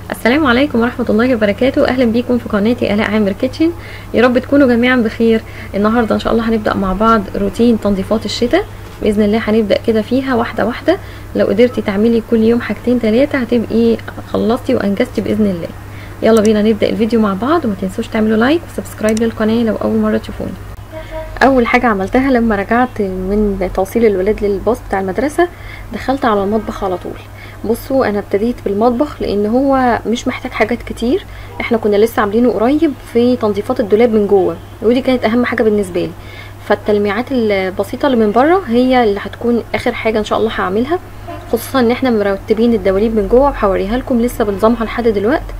السلام عليكم ورحمة الله وبركاته أهلا بيكم في قناتي آلاء عامر كيتشن يا رب تكونوا جميعا بخير النهاردة إن شاء الله هنبدأ مع بعض روتين تنظيفات الشتاء بإذن الله هنبدأ كده فيها واحدة واحدة لو قدرتي تعملي كل يوم حاجتين تلاتة هتبقي خلصتي وأنجزتي بإذن الله يلا بينا نبدأ الفيديو مع بعض وما تنسوش تعملوا لايك وسبسكرايب للقناة لو أول مرة تشوفوني اول حاجه عملتها لما رجعت من توصيل الولاد للباص بتاع المدرسه دخلت على المطبخ على طول بصوا انا ابتديت بالمطبخ لان هو مش محتاج حاجات كتير احنا كنا لسه عاملينه قريب في تنظيفات الدولاب من جوه ودي كانت اهم حاجه بالنسبه لي فالتلميعات البسيطه اللي من بره هي اللي هتكون اخر حاجه ان شاء الله هعملها خصوصا ان احنا مرتبين الدواليب من جوه وهوريها لكم لسه بنظامها لحد دلوقتي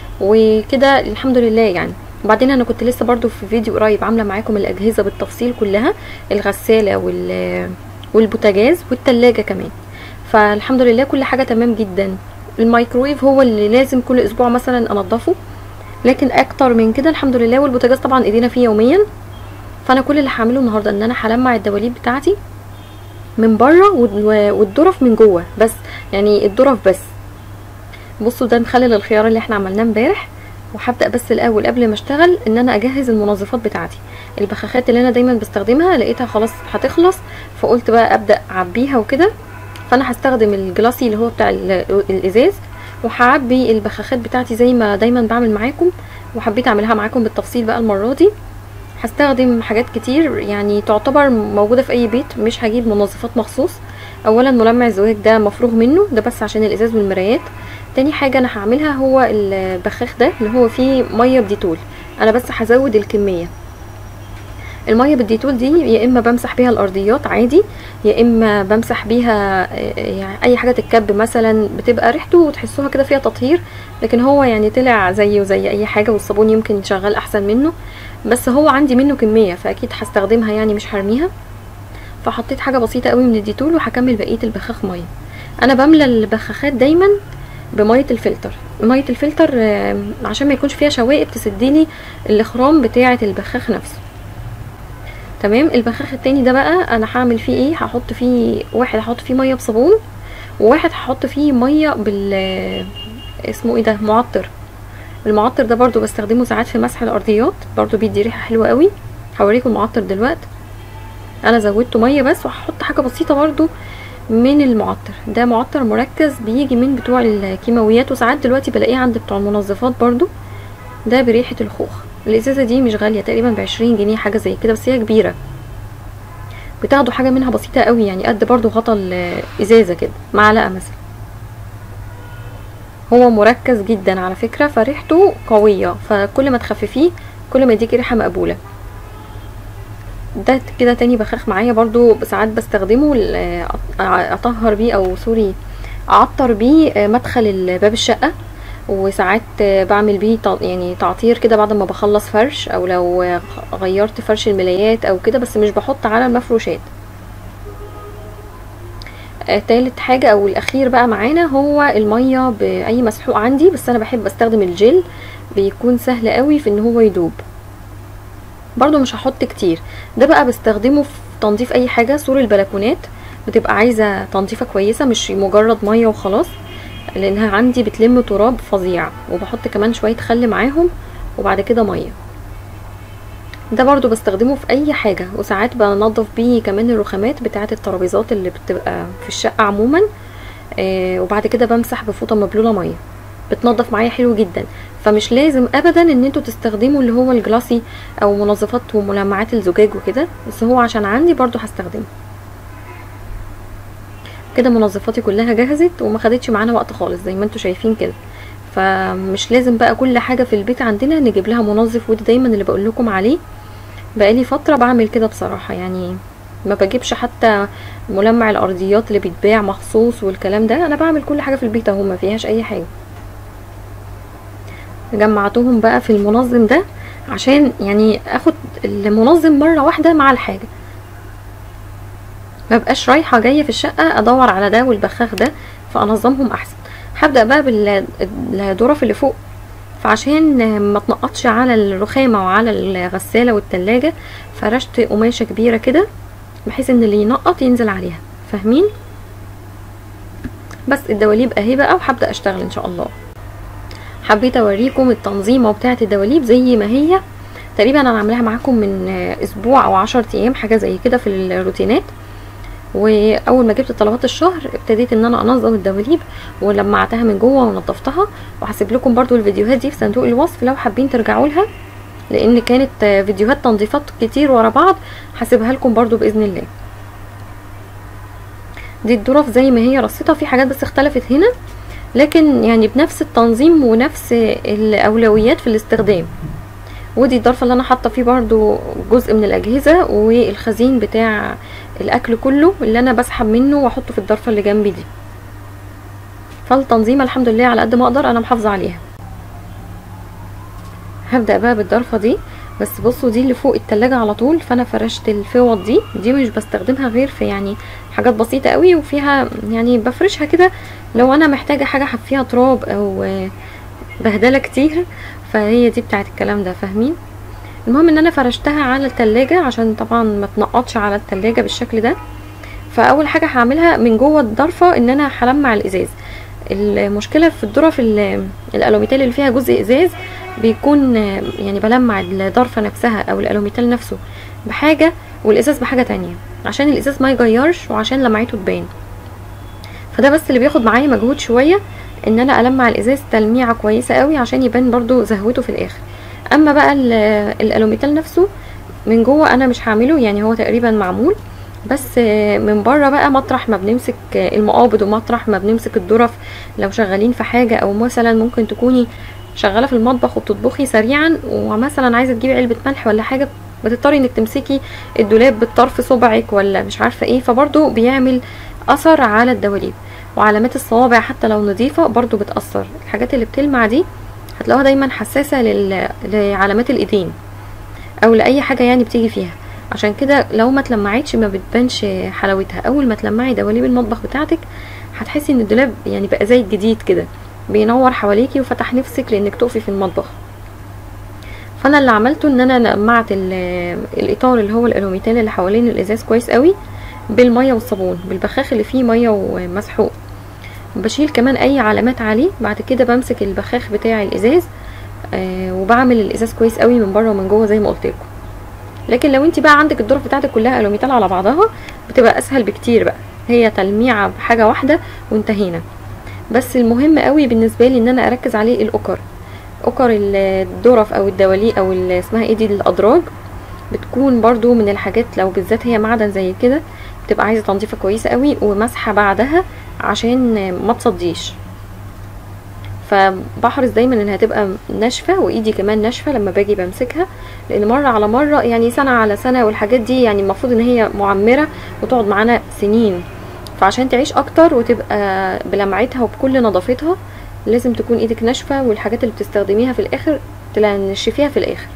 وكده الحمد لله يعني وبعدين انا كنت لسه برضو في فيديو قريب عامله معاكم الاجهزه بالتفصيل كلها الغساله وال والبوتاجاز والتلاجة كمان فالحمد لله كل حاجه تمام جدا الميكرويف هو اللي لازم كل اسبوع مثلا انضفه لكن اكتر من كده الحمد لله والبوتاجاز طبعا ايدينا فيه يوميا فانا كل اللي هعمله النهارده ان انا هلمع الدواليب بتاعتي من بره والظرف من جوه بس يعني الظرف بس بصوا ده مخلل الخيار اللي احنا عملناه امبارح وهبدا بس الاول قبل ما اشتغل ان انا اجهز المنظفات بتاعتي البخاخات اللي انا دايما بستخدمها لقيتها خلاص هتخلص فقلت بقى ابدا اعبيها وكده فانا هستخدم الجلاسي اللي هو بتاع الازاز وهعبي البخاخات بتاعتي زي ما دايما بعمل معاكم وحبيت اعملها معاكم بالتفصيل بقى المره دي هستخدم حاجات كتير يعني تعتبر موجوده في اي بيت مش هجيب منظفات مخصوص اولا ملمع الزواج ده مفروغ منه ده بس عشان الازاز والمرايات تاني حاجه انا هعملها هو البخاخ ده اللي هو فيه ميه بديتول انا بس هزود الكميه الميه بالديتول دي يا اما بمسح بيها الارضيات عادي يا اما بمسح بيها يعني اي حاجه تتكب مثلا بتبقى ريحته وتحسوها كده فيها تطهير لكن هو يعني طلع زيه زي اي حاجه والصابون يمكن يشغل احسن منه بس هو عندي منه كميه فاكيد هستخدمها يعني مش هرميها فحطيت حاجه بسيطه قوي من الديتول وهكمل بقيه البخاخ ميه انا بملى البخاخات دايما بميه الفلتر ميه الفلتر عشان ما يكونش فيها شوائب تسدلي الاخرام بتاعه البخاخ نفسه تمام البخاخ التاني ده بقى انا هعمل فيه ايه هحط فيه واحد هحط فيه ميه بصابون وواحد هحط فيه ميه بال اسمه ايه ده معطر المعطر ده برضو بستخدمه ساعات في مسح الارضيات برضو بيدي ريحه حلوه قوي هوريكم المعطر دلوقتي انا زودته ميه بس وهحط حاجه بسيطه برضو من المعطر ده معطر مركز بيجي من بتوع الكيماويات وساعات دلوقتي بلاقيه عند بتوع المنظفات برضو ده بريحه الخوخ الازازه دي مش غاليه تقريبا بعشرين جنيه حاجه زي كده بس هي كبيره بتاخدوا حاجه منها بسيطه قوي يعني قد برضو غطا الازازه كده معلقه مثلا هو مركز جدا على فكره فريحته قويه فكل ما تخففيه كل ما يديكي ريحه مقبوله ده كده تاني بخاخ معايا برضو ساعات بستخدمه اطهر بيه او سوري اعطر بيه مدخل باب الشقه وساعات بعمل بيه يعني تعطير كده بعد ما بخلص فرش او لو غيرت فرش الملايات او كده بس مش بحط على المفروشات تالت حاجة او الاخير بقى معانا هو المية باي مسحوق عندي بس انا بحب استخدم الجل بيكون سهل قوي في ان هو يدوب برضو مش هحط كتير ده بقى بستخدمه في تنظيف اي حاجة سور البلكونات بتبقى عايزة تنظيفة كويسة مش مجرد مية وخلاص لانها عندي بتلم تراب فظيع وبحط كمان شوية خل معاهم وبعد كده مية ده برضو بستخدمه في اي حاجة وساعات بنظف بيه كمان الرخامات بتاعة الترابيزات اللي بتبقى في الشقة عموما آه وبعد كده بمسح بفوطة مبلولة مية بتنظف معايا حلو جدا فمش لازم ابدا ان انتوا تستخدموا اللي هو الجلاسي او منظفات وملمعات الزجاج وكده بس هو عشان عندي برضو هستخدمه كده منظفاتي كلها جهزت وما خدتش معانا وقت خالص زي ما انتوا شايفين كده فمش لازم بقى كل حاجه في البيت عندنا نجيب لها منظف وده دايما اللي بقول لكم عليه بقالي فتره بعمل كده بصراحه يعني ما بجيبش حتى ملمع الارضيات اللي بيتباع مخصوص والكلام ده انا بعمل كل حاجه في البيت اهو ما فيهاش اي حاجه جمعتهم بقى في المنظم ده عشان يعني اخد المنظم مره واحده مع الحاجه مبقاش رايحه جايه في الشقه ادور على ده والبخاخ ده فانظمهم احسن هبدا بقى بالظرف اللي فوق فعشان ما تنقطش على الرخامه وعلى الغساله والتلاجة فرشت قماشه كبيره كده بحيث ان اللي ينقط ينزل عليها فاهمين بس الدواليب اهي بقى وهبدا اشتغل ان شاء الله حبيت اوريكم التنظيمه بتاعه الدواليب زي ما هي تقريبا انا عاملاها معاكم من اسبوع او عشر ايام حاجه زي كده في الروتينات واول ما جبت طلبات الشهر ابتديت ان انا انظم الدواليب ولمعتها من جوه ونظفتها وهسيب لكم برضو الفيديوهات دي في صندوق الوصف لو حابين ترجعوا لها لان كانت فيديوهات تنظيفات كتير ورا بعض هسيبها لكم برضو باذن الله دي الظرف زي ما هي رصيتها في حاجات بس اختلفت هنا لكن يعني بنفس التنظيم ونفس الاولويات في الاستخدام ودي الظرف اللي انا حاطه فيه برضو جزء من الاجهزه والخزين بتاع الاكل كله اللي انا بسحب منه واحطه في الظرفه اللي جنبي دي فالتنظيم الحمد لله على قد ما اقدر انا محافظه عليها هبدا بقى بالظرفه دي بس بصوا دي اللي فوق التلاجة على طول فانا فرشت الفوط دي دي مش بستخدمها غير في يعني حاجات بسيطة قوي وفيها يعني بفرشها كده لو انا محتاجة حاجة فيها تراب او بهدلة كتير فهي دي بتاعت الكلام ده فاهمين المهم ان انا فرشتها على التلاجة عشان طبعا ما تنقطش على التلاجة بالشكل ده فاول حاجة هعملها من جوه الضرفة ان انا هلمع الازاز المشكلة في الظرف الالوميتال اللي فيها جزء ازاز بيكون يعني بلمع الضرفة نفسها او الالوميتال نفسه بحاجة والازاز بحاجة تانية عشان الازاز ما يغيرش وعشان لمعته تبان فده بس اللي بياخد معايا مجهود شوية ان انا المع الازاز تلميعة كويسة قوي عشان يبان برضو زهوته في الاخر اما بقى الالوميتال نفسه من جوه انا مش هعمله يعني هو تقريبا معمول بس من بره بقى مطرح ما بنمسك المقابض ومطرح ما بنمسك الظرف لو شغالين في حاجة او مثلا ممكن تكوني شغاله في المطبخ وبتطبخي سريعا ومثلا عايزه تجيبي علبه ملح ولا حاجه بتضطري انك تمسكي الدولاب بالطرف صبعك ولا مش عارفه ايه فبرضه بيعمل اثر على الدواليب وعلامات الصوابع حتى لو نظيفه برضه بتاثر الحاجات اللي بتلمع دي هتلاقوها دايما حساسه لل... لعلامات الايدين او لاي حاجه يعني بتيجي فيها عشان كده لو ما تلمعتش ما بتبانش حلاوتها اول ما تلمعي دواليب المطبخ بتاعتك هتحسي ان الدولاب يعني بقى زي الجديد كده بينور حواليكي وفتح نفسك لانك تقفي في المطبخ فانا اللي عملته ان انا لمعت الاطار اللي هو الالوميتال اللي حوالين الازاز كويس قوي بالميه والصابون بالبخاخ اللي فيه ميه ومسحوق بشيل كمان اي علامات عليه بعد كده بمسك البخاخ بتاع الازاز آه وبعمل الازاز كويس قوي من بره ومن جوه زي ما قلت لكم لكن لو انت بقى عندك الظرف بتاعتك كلها الوميتال على بعضها بتبقى اسهل بكتير بقى هي تلميعه بحاجه واحده وانتهينا بس المهم قوي بالنسبه لي ان انا اركز عليه الاوكر اوكر الظرف او الدواليق او اسمها ايه دي الادراج بتكون برضو من الحاجات لو بالذات هي معدن زي كده بتبقى عايزه تنظيفه كويسه قوي ومسحه بعدها عشان ما تصديش فبحرص دايما انها تبقى ناشفه وايدي كمان ناشفه لما باجي بمسكها لان مره على مره يعني سنه على سنه والحاجات دي يعني المفروض ان هي معمره وتقعد معانا سنين فعشان تعيش اكتر وتبقى بلمعتها وبكل نظافتها لازم تكون ايدك ناشفه والحاجات اللي بتستخدميها في الاخر تنشفيها في الاخر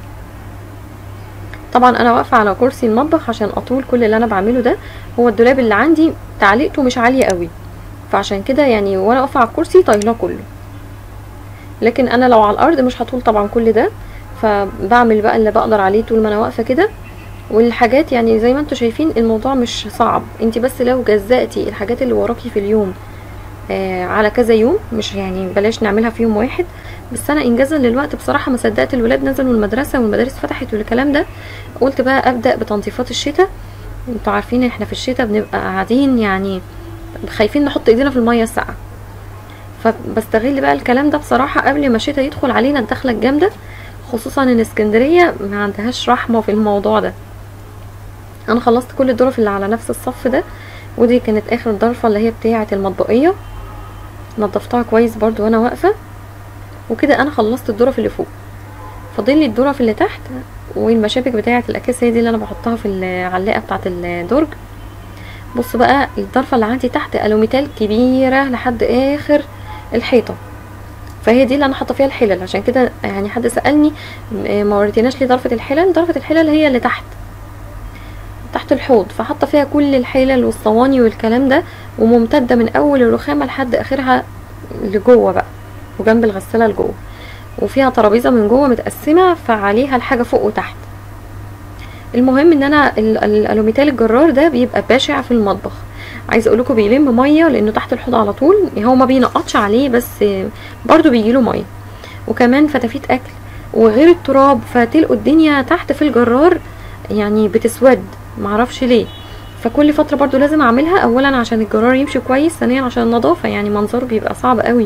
طبعا انا واقفه على كرسي المطبخ عشان اطول كل اللي انا بعمله ده هو الدولاب اللي عندي تعليقته مش عاليه قوي فعشان كده يعني وانا واقفه على الكرسي طايلاه كله لكن انا لو على الارض مش هطول طبعا كل ده فبعمل بقى اللي بقدر عليه طول ما انا واقفه كده والحاجات يعني زي ما انتم شايفين الموضوع مش صعب انت بس لو جزأتي الحاجات اللي وراكي في اليوم آه على كذا يوم مش يعني بلاش نعملها في يوم واحد بس انا انجازا للوقت بصراحه ما صدقت الولاد نزلوا المدرسه والمدارس فتحت والكلام ده قلت بقى ابدا بتنظيفات الشتاء انتوا عارفين احنا في الشتاء بنبقى قاعدين يعني خايفين نحط ايدينا في الميه الساقعه فبستغل بقى الكلام ده بصراحه قبل ما الشتاء يدخل علينا الدخله الجامده خصوصا ان اسكندريه ما عندهاش رحمه في الموضوع ده انا خلصت كل الظرف اللي على نفس الصف ده ودي كانت اخر ظرفه اللي هي بتاعه المطبقيه نضفتها كويس برضو وانا واقفه وكده انا خلصت الظرف اللي فوق فاضل لي الظرف اللي تحت والمشابك بتاعه الاكياس هي دي اللي انا بحطها في العلاقه بتاعه الدرج بصوا بقى الظرفه اللي عندي تحت الوميتال كبيره لحد اخر الحيطه فهي دي اللي انا حاطه فيها الحلل عشان كده يعني حد سالني ما وريتيناش ليه ظرفه الحلل ظرفه الحلل هي اللي تحت تحت الحوض فحاطه فيها كل الحلل والصواني والكلام ده وممتده من اول الرخامه لحد اخرها لجوه بقى وجنب الغساله لجوه وفيها ترابيزه من جوه متقسمه فعليها الحاجه فوق وتحت المهم ان انا الالوميتال الجرار ده بيبقى باشع في المطبخ عايزه اقول لكم بيلم ميه لانه تحت الحوض على طول هو ما بينقطش عليه بس برضو بيجيله ميه وكمان فتافيت اكل وغير التراب فتلقوا الدنيا تحت في الجرار يعني بتسود معرفش ليه فكل فتره برضو لازم اعملها اولا عشان الجرار يمشي كويس ثانيا عشان النظافه يعني منظره بيبقى صعب قوي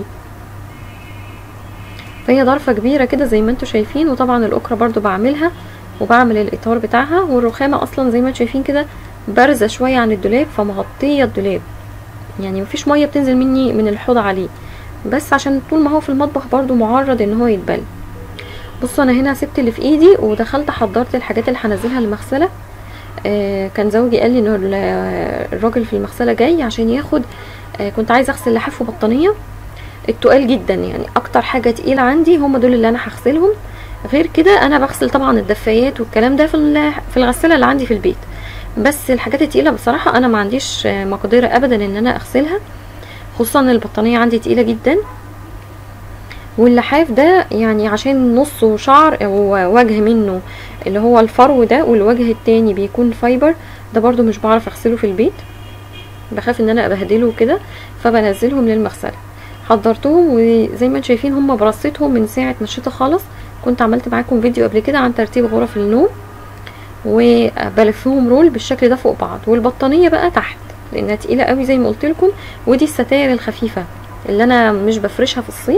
فهي ضرفه كبيره كده زي ما انتم شايفين وطبعا الاكره برضو بعملها وبعمل الاطار بتاعها والرخامه اصلا زي ما انتم شايفين كده بارزه شويه عن الدولاب فمغطيه الدولاب يعني مفيش ميه بتنزل مني من الحوض عليه بس عشان طول ما هو في المطبخ برضو معرض ان هو يتبل بصوا انا هنا سبت اللي في ايدي ودخلت حضرت الحاجات اللي هنزلها المغسله آه كان زوجي قال لي ان الراجل في المغسله جاي عشان ياخد آه كنت عايزه اغسل لحاف وبطانيه التقال جدا يعني اكتر حاجه تقيله عندي هم دول اللي انا هغسلهم غير كده انا بغسل طبعا الدفايات والكلام ده في في الغساله اللي عندي في البيت بس الحاجات التقيله بصراحه انا ما عنديش مقدره ابدا ان انا اغسلها خصوصا البطانيه عندي تقيله جدا واللحاف ده يعني عشان نصه شعر او وجه منه اللي هو الفرو ده والوجه التاني بيكون فايبر ده برضو مش بعرف اغسله في البيت بخاف ان انا ابهدله كده فبنزلهم للمغسله حضرتهم وزي ما انتم شايفين هم برصتهم من ساعه نشيطه خالص كنت عملت معاكم فيديو قبل كده عن ترتيب غرف النوم وبلفهم رول بالشكل ده فوق بعض والبطانيه بقى تحت لانها تقيله قوي زي ما قلت لكم ودي الستاير الخفيفه اللي انا مش بفرشها في الصيف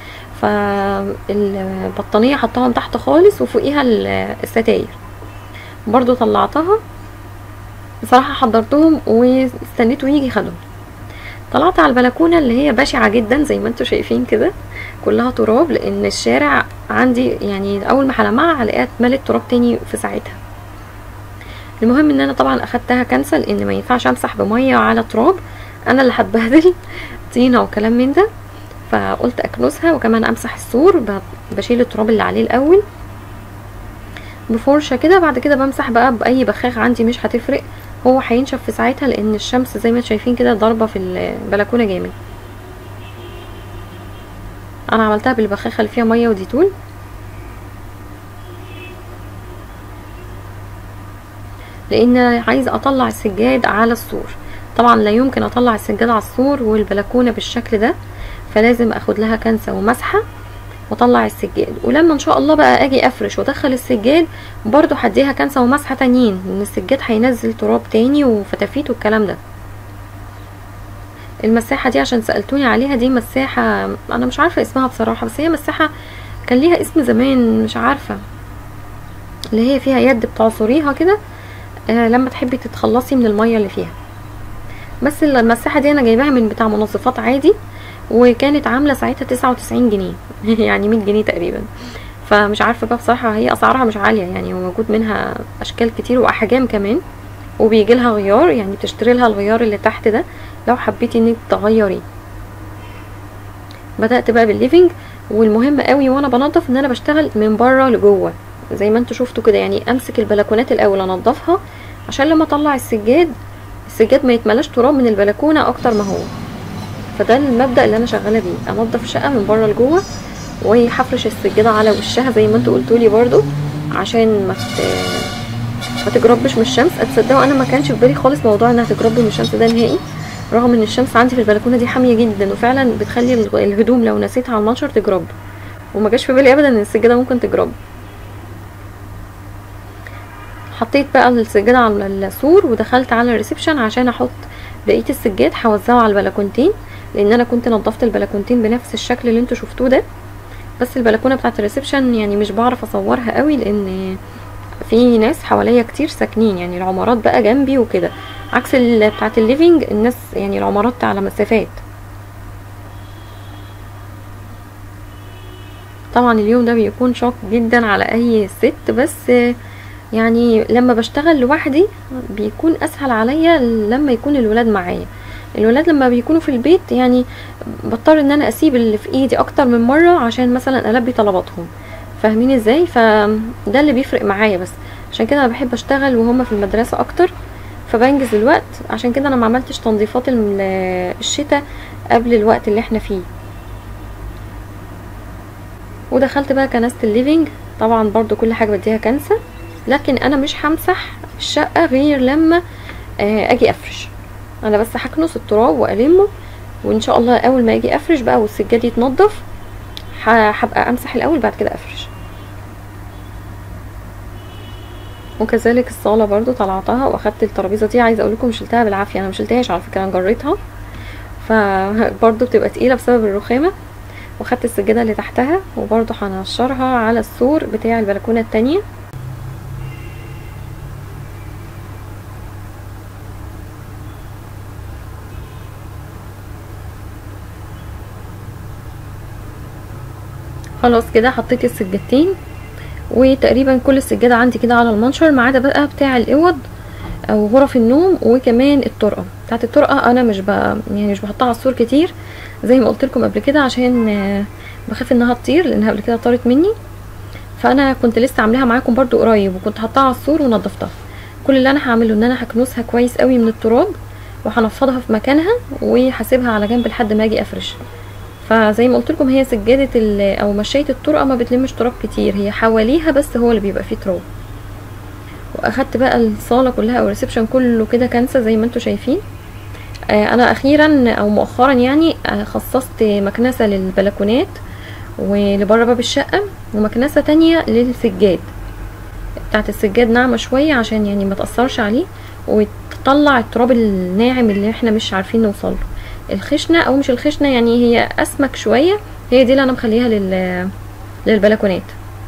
فالبطانيه حطاهم تحت خالص وفوقيها الستاير برضو طلعتها بصراحه حضرتهم واستنيته يجي خدهم طلعت على البلكونه اللي هي بشعه جدا زي ما انتم شايفين كده كلها تراب لان الشارع عندي يعني اول ما هلمعها هلاقيها اتملت تراب تاني في ساعتها المهم ان انا طبعا اخدتها كنسل ان ما ينفعش امسح بميه على تراب انا اللي هتبهدل طينه وكلام من ده فقلت اكنسها وكمان امسح السور بشيل التراب اللي عليه الاول بفرشه كده بعد كده بمسح بقى باي بخاخ عندي مش هتفرق هو هينشف في ساعتها لان الشمس زي ما شايفين كده ضاربه في البلكونه جامد انا عملتها بالبخاخه اللي فيها ميه وديتول لان عايزه اطلع السجاد على السور طبعا لا يمكن اطلع السجاد على السور والبلكونه بالشكل ده فلازم اخد لها كنسه ومسحه واطلع السجاد ولما ان شاء الله بقى اجي افرش وادخل السجاد برضو هديها كنسه ومسحه تانيين لان السجاد هينزل تراب تاني وفتافيت والكلام ده المساحه دي عشان سالتوني عليها دي مساحه انا مش عارفه اسمها بصراحه بس هي مساحه كان ليها اسم زمان مش عارفه اللي هي فيها يد بتعصريها كده آه لما تحبي تتخلصي من الميه اللي فيها بس المساحه دي انا جايباها من بتاع منظفات عادي وكانت عامله ساعتها تسعة وتسعين جنيه يعني مية جنيه تقريبا فمش عارفه بقى بصراحه هي اسعارها مش عاليه يعني وموجود منها اشكال كتير واحجام كمان وبيجي لها غيار يعني بتشتري لها الغيار اللي تحت ده لو حبيتي انك تغيري بدات بقى بالليفينج والمهم قوي وانا بنظف ان انا بشتغل من بره لجوه زي ما انتوا شفتوا كده يعني امسك البلكونات الاول انضفها عشان لما اطلع السجاد السجاد ما يتملاش تراب من البلكونه اكتر ما هو فده المبدا اللي انا شغاله بيه انضف الشقه من بره لجوه وهفرش السجاده على وشها زي ما انتوا قلتوا لي برده عشان ما ما تجربش من الشمس اتصدقوا انا ما كانش في بالي خالص موضوع انها تجرب من الشمس ده نهائي رغم ان الشمس عندي في البلكونه دي حاميه جدا وفعلا بتخلي الهدوم لو نسيتها على المنشر تجرب وما جاش في بالي ابدا ان السجاده ممكن تجرب حطيت بقى السجاده على السور ودخلت على الريسبشن عشان احط بقيه السجاد هوزعه على البلكونتين لان انا كنت نظفت البلكونتين بنفس الشكل اللي انتوا شفتوه ده بس البلكونه بتاعه الريسبشن يعني مش بعرف اصورها قوي لان في ناس حواليا كتير ساكنين يعني العمارات بقى جنبي وكده عكس بتاعه الليفينج الناس يعني العمارات على مسافات طبعا اليوم ده بيكون شاق جدا على اي ست بس يعني لما بشتغل لوحدي بيكون اسهل عليا لما يكون الولاد معايا الولاد لما بيكونوا في البيت يعني بضطر ان انا اسيب اللي في ايدي اكتر من مره عشان مثلا البي طلباتهم فاهمين ازاي فده اللي بيفرق معايا بس عشان كده انا بحب اشتغل وهما في المدرسه اكتر فبنجز الوقت عشان كده انا ما عملتش تنظيفات الشتاء قبل الوقت اللي احنا فيه ودخلت بقى كنسه الليفينج طبعا برضو كل حاجه بديها كنسه لكن انا مش همسح الشقه غير لما اجي افرش انا بس هكنس التراب والمه وان شاء الله اول ما اجي افرش بقى والسجاد يتنضف هبقى امسح الاول بعد كده افرش وكذلك الصاله برضو طلعتها واخدت الترابيزه دي عايزه اقول لكم شلتها بالعافيه انا مشلتهاش على فكره انا جريتها فبرضو بتبقى تقيله بسبب الرخامه واخدت السجاده اللي تحتها وبرضو هنشرها على السور بتاع البلكونه التانية خلاص كده حطيت السجادتين وتقريبا كل السجاده عندي كده على المنشر ما عدا بقى بتاع الاوض او غرف النوم وكمان الطرقه بتاعت الطرقه انا مش ب... يعني مش بحطها على السور كتير زي ما قلت لكم قبل كده عشان بخاف انها تطير لانها قبل كده طارت مني فانا كنت لسه عاملاها معاكم برضو قريب وكنت حطاها على السور ونضفتها كل اللي انا هعمله ان انا هكنسها كويس قوي من التراب وهنفضها في مكانها وهسيبها على جنب لحد ما اجي افرش فزي ما قلت لكم هي سجاده او مشايه الطرقه ما بتلمش تراب كتير هي حواليها بس هو اللي بيبقى فيه تراب واخدت بقى الصاله كلها او الريسبشن كله كده كنسه زي ما انتم شايفين آه انا اخيرا او مؤخرا يعني آه خصصت مكنسه للبلكونات ولبره باب الشقه ومكنسه تانية للسجاد بتاعت السجاد ناعمه شويه عشان يعني ما تاثرش عليه وتطلع التراب الناعم اللي احنا مش عارفين نوصله الخشنه او مش الخشنه يعني هي اسمك شويه هي دي اللي انا مخليها لل للبلكونات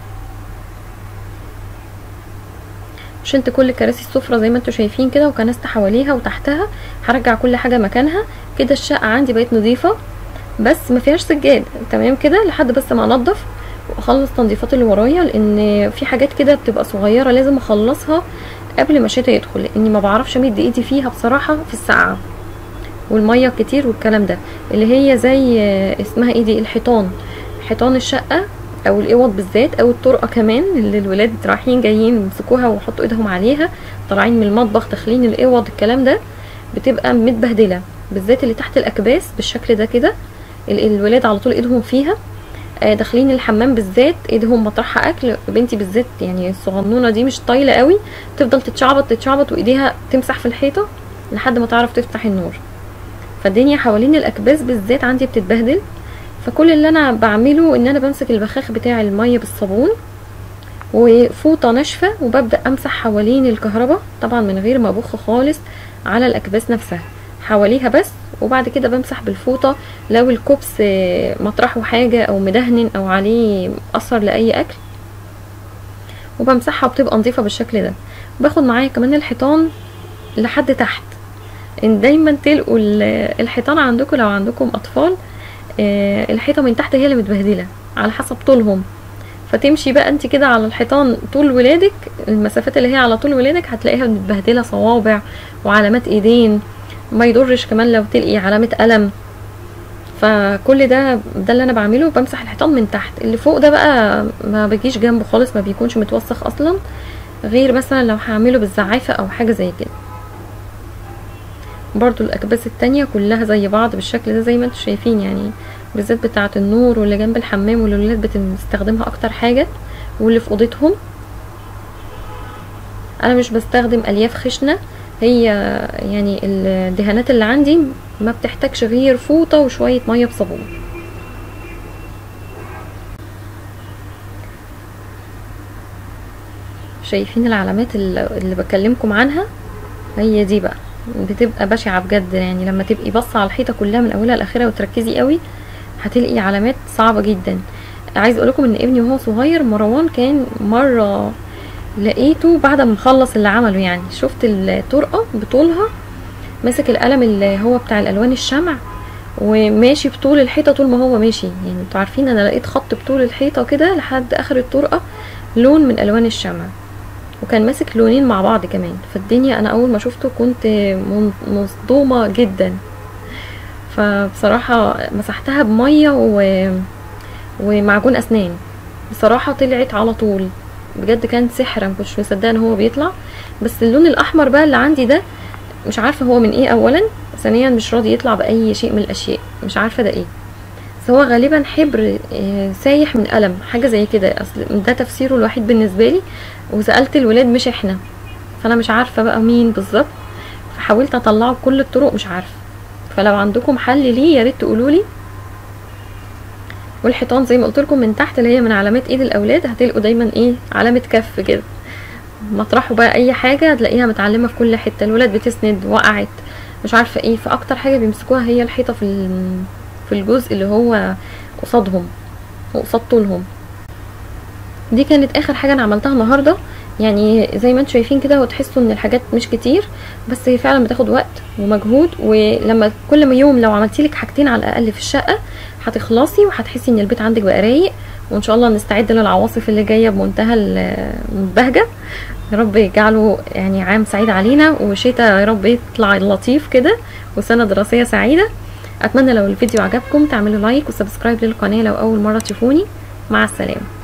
شلت كل كراسي السفرة زي ما انتم شايفين كده وكنست حواليها وتحتها هرجع كل حاجة مكانها كده الشقة عندي بقت نظيفة بس ما فيهاش سجاد تمام كده لحد بس ما انضف واخلص تنظيفات اللي ورايا لان في حاجات كده بتبقى صغيرة لازم اخلصها قبل ما الشتا يدخل لاني ما بعرفش امد ايدي فيها بصراحة في السقعة والمية كتير والكلام ده اللي هي زي اسمها ايه دي الحيطان حيطان الشقة او الاوض بالذات او الطرقه كمان اللي الولاد رايحين جايين يمسكوها ويحطوا ايدهم عليها طالعين من المطبخ داخلين الاوض الكلام ده بتبقى متبهدله بالذات اللي تحت الاكباس بالشكل ده كده الولاد على طول ايدهم فيها داخلين الحمام بالذات ايدهم مطرحها اكل بنتي بالذات يعني الصغنونه دي مش طايله قوي تفضل تتشعبط تتشعبط وايديها تمسح في الحيطه لحد ما تعرف تفتح النور فالدنيا حوالين الاكباس بالذات عندي بتتبهدل فكل اللي انا بعمله ان انا بمسك البخاخ بتاع الميه بالصابون وفوطه ناشفه وببدا امسح حوالين الكهرباء طبعا من غير ما ابخ خالص على الاكباس نفسها حواليها بس وبعد كده بمسح بالفوطه لو الكوبس مطرحه حاجه او مدهن او عليه اثر لاي اكل وبمسحها وبتبقى نظيفه بالشكل ده باخد معايا كمان الحيطان لحد تحت ان دايما تلقوا الحيطان عندكم لو عندكم اطفال الحيطه من تحت هي اللي متبهدله على حسب طولهم فتمشي بقى انت كده على الحيطان طول ولادك المسافات اللي هي على طول ولادك هتلاقيها متبهدله صوابع وعلامات ايدين ما يضرش كمان لو تلقي علامه قلم فكل ده ده اللي انا بعمله بمسح الحيطان من تحت اللي فوق ده بقى ما بجيش جنبه خالص ما بيكونش متوسخ اصلا غير مثلا لو هعمله بالزعافه او حاجه زي كده برضو الاكباس التانية كلها زي بعض بالشكل ده زي ما انتم شايفين يعني بالذات بتاعه النور واللي جنب الحمام واللي الولاد بتستخدمها اكتر حاجه واللي في اوضتهم انا مش بستخدم الياف خشنه هي يعني الدهانات اللي عندي ما بتحتاجش غير فوطه وشويه ميه بصابون شايفين العلامات اللي بكلمكم عنها هي دي بقى بتبقى بشعه بجد يعني لما تبقي باصه على الحيطه كلها من اولها لاخرها وتركزي قوي هتلاقي علامات صعبه جدا عايز اقول لكم ان ابني وهو صغير مروان كان مره لقيته بعد ما مخلص اللي عمله يعني شفت الطرقه بطولها ماسك القلم اللي هو بتاع الالوان الشمع وماشي بطول الحيطه طول ما هو ماشي يعني انتوا عارفين انا لقيت خط بطول الحيطه كده لحد اخر الطرقه لون من الوان الشمع وكان ماسك لونين مع بعض كمان فالدنيا انا اول ما شفته كنت مصدومه جدا فبصراحه مسحتها بميه و... ومعجون اسنان بصراحه طلعت على طول بجد كان سحر ما كنتش مصدقه ان هو بيطلع بس اللون الاحمر بقى اللي عندي ده مش عارفه هو من ايه اولا ثانيا مش راضي يطلع باي شيء من الاشياء مش عارفه ده ايه بس هو غالبا حبر سايح من قلم حاجه زي كده اصل ده تفسيره الوحيد بالنسبه لي وسالت الولاد مش احنا فانا مش عارفه بقى مين بالظبط فحاولت اطلعه بكل الطرق مش عارفه فلو عندكم حل ليه يا ريت تقولوا لي والحيطان زي ما قلت لكم من تحت اللي هي من علامات ايد الاولاد هتلقوا دايما ايه علامه كف كده مطرحوا بقى اي حاجه هتلاقيها متعلمه في كل حته الولاد بتسند وقعت مش عارفه ايه فاكتر حاجه بيمسكوها هي الحيطه في في الجزء اللي هو قصادهم وقصاد طولهم دي كانت اخر حاجه انا عملتها النهارده يعني زي ما انتم شايفين كده وتحسوا ان الحاجات مش كتير بس هي فعلا بتاخد وقت ومجهود ولما كل ما يوم لو عملتي لك حاجتين على الاقل في الشقه هتخلصي وهتحسي ان البيت عندك بقى رايق وان شاء الله نستعد للعواصف اللي جايه بمنتهى البهجه يا رب يجعله يعني عام سعيد علينا وشتاء يا رب يطلع لطيف كده وسنه دراسيه سعيده اتمنى لو الفيديو عجبكم تعملوا لايك وسبسكرايب للقناه لو اول مره تشوفوني مع السلامه